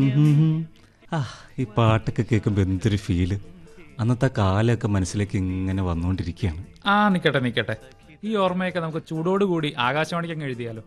ഉം. ആ ഈ പാട്ടൊക്കെ കേൾക്കുമ്പോൾ എന്തൊരു ഫീല് അന്നത്തെ കാലമൊക്കെ മനസ്സിലേക്ക് ഇങ്ങനെ വന്നുകൊണ്ടിരിക്കുകയാണ് ആ നിക്കട്ടെ നിക്കട്ടെ ഈ ഓർമ്മയൊക്കെ നമുക്ക് ചൂടോടുകൂടി ആകാശവാണിക്ക് അങ്ങ് എഴുതിയാലോ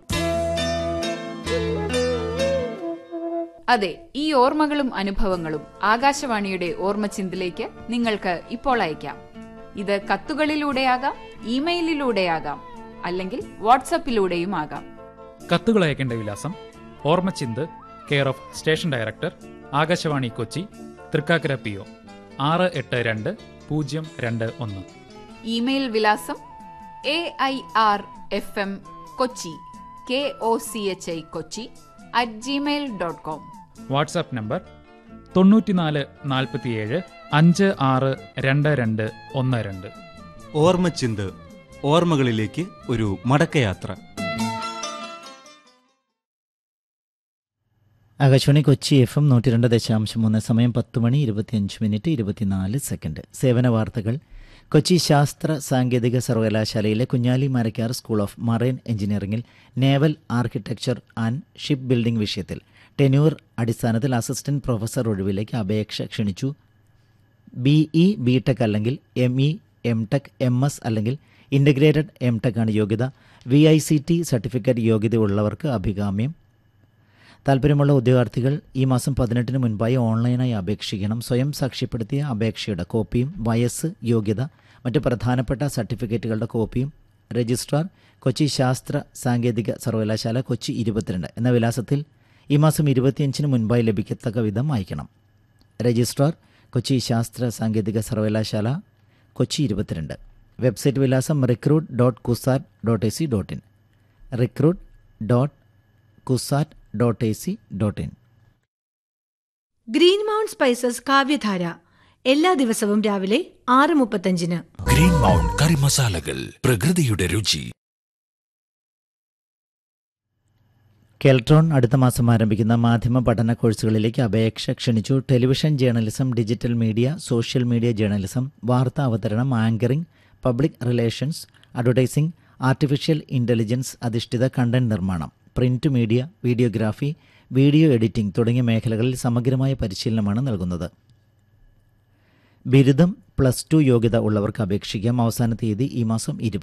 അതെ ഈ ഓർമ്മകളും അനുഭവങ്ങളും ആകാശവാണിയുടെ ഓർമ്മച്ചിന്തിലേക്ക് നിങ്ങൾക്ക് ഇപ്പോൾ അയക്കാം ഇത് കത്തുകളിലൂടെയാകാം ഇമെയിലിലൂടെയാകാം അല്ലെങ്കിൽ വാട്സപ്പിലൂടെയും ആകാം കത്തുകൾ അയക്കേണ്ട വിലാസം Ormachinthu care of station director Akashvani Kochi Thrikkakara P O ആറ് എട്ട് രണ്ട് പൂജ്യം രണ്ട് ഒന്ന് ഇമെയിൽ വിലാസം A I R F M Kochi K O C H I Kochi at Gmail dot com WhatsApp number തൊണ്ണൂറ്റിനാല് നാൽപ്പത്തിയേഴ് അഞ്ച് ആറ് രണ്ട് രണ്ട് ഒന്ന് രണ്ട് ഓർമ്മച്ചിന്ത് ഓർമ്മകളിലേക്ക് ഒരു മടക്കയാത്ര ആകാശവാണി കൊച്ചി എഫ് എം നൂറ്റി രണ്ട് ദശാംശം മൂന്ന് സമയം പത്ത് മണി ഇരുപത്തിയഞ്ച് മിനിറ്റ് ഇരുപത്തിനാല് സെക്കൻഡ് സേവന വാർത്തകൾ കൊച്ചി ശാസ്ത്ര സാങ്കേതിക സർവകലാശാലയിലെ Kunjali Marakkar school of marine എഞ്ചിനീയറിംഗിൽ naval architecture and ship building വിഷയത്തിൽ ടെന്യൂർ അടിസ്ഥാനത്തിൽ അസിസ്റ്റന്റ് പ്രൊഫസർ ഒഴിവിലേക്ക് അപേക്ഷ ക്ഷണിച്ചു ബി ഇ ബി ടെക് അല്ലെങ്കിൽ M E M tech M S അല്ലെങ്കിൽ ഇൻ്റഗ്രേറ്റഡ് എം ടെക് ആണ് യോഗ്യത V I C T certificate യോഗ്യതയുള്ളവർക്ക് അഭികാമ്യം താല്പര്യമുള്ള ഉദ്യോഗാർത്ഥികൾ ഈ മാസം പതിനെട്ടിന് മുൻപായി ഓൺലൈനായി അപേക്ഷിക്കണം സ്വയം സാക്ഷ്യപ്പെടുത്തിയ അപേക്ഷയുടെ കോപ്പിയും വയസ്സ് യോഗ്യത മറ്റ് പ്രധാനപ്പെട്ട സർട്ടിഫിക്കറ്റുകളുടെ കോപ്പിയും രജിസ്ട്രാർ കൊച്ചി ശാസ്ത്ര സാങ്കേതിക സർവകലാശാല കൊച്ചി ഇരുപത്തിരണ്ട് എന്ന വിലാസത്തിൽ ഈ മാസം ഇരുപത്തിയഞ്ചിന് മുൻപായി ലഭിക്കത്തക്ക വിധം അയക്കണം രജിസ്ട്രാർ കൊച്ചി ശാസ്ത്ര സാങ്കേതിക സർവകലാശാല കൊച്ചി ഇരുപത്തിരണ്ട് വെബ്സൈറ്റ് വിലാസം recruit dot CUSAT dot A C dot in recruit dot CUSAT dot A C dot in green mount spices Kavyadhara എല്ലാ ദിവസവും രാവിലെ ആറ് മുപ്പത്തഞ്ചിന് ഗ്രീൻ മൗണ്ട് കറി മസാലകൾ പ്രകൃതിയുടെ രുചി കെൽട്രോൺ അടുത്ത മാസം ആരംഭിക്കുന്ന മാധ്യമ പഠന കോഴ്സുകളിലേക്ക് അപേക്ഷ ക്ഷണിച്ചു television journalism digital media social media journalism വാർത്താ അവതരണം anchoring public relations advertising artificial intelligence അധിഷ്ഠിത കണ്ടന്റ് നിർമ്മാണം print media videography video editing തുടങ്ങിയ മേഖലകളിൽ സമഗ്രമായ പരിശീലനമാണ് നൽകുന്നത് ബിരുദം പ്ലസ് ടു യോഗ്യത ഉള്ളവർക്ക് അപേക്ഷിക്കാം അവസാന തീയതി ഈ മാസം ഇരുപത്